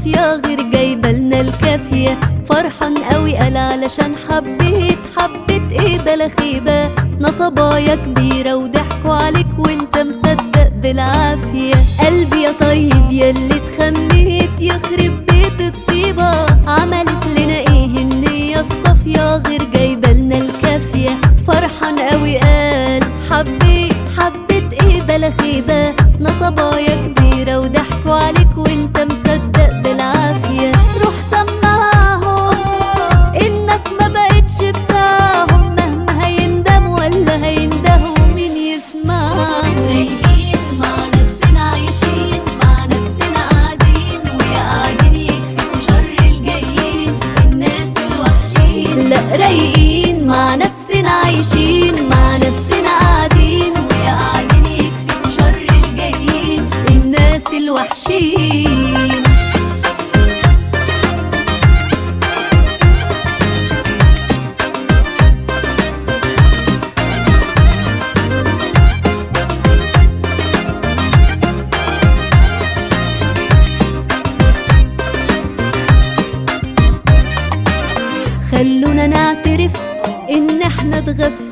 الصافية غير جايبالنا الكافية فرحان قوي قال علشان حبيت حبيت ايه بلا خيبة نصبايا كبيرة وضحكوا عليك وانت مصدق بالعافية قلبي يا طيب ياللي اتخميت يخرب بيت الطيبة عملت لنا ايه النية الصافية غير جايبالنا الكافية فرحان قوي قال حبيت حبيت ايه بلا خيبة نصبايا كبيرة وضحكوا عليك وانت مصدق بالعافية روح سمعهم انك ما بقتش بتاعهم مهما هيندم ولا هيندهوا مين يسمعهم رايقين مع نفسنا عايشين مع نفسنا قاعدين ويا قاعدين يكفيكوا شر الجايين الناس الوحشين لا رايقين مع نفسنا عايشين مع نفسنا قاعدين ويا قاعدين يكفيكوا شر الجايين الناس الوحشين خلونا نعترف ان احنا اتغفلنا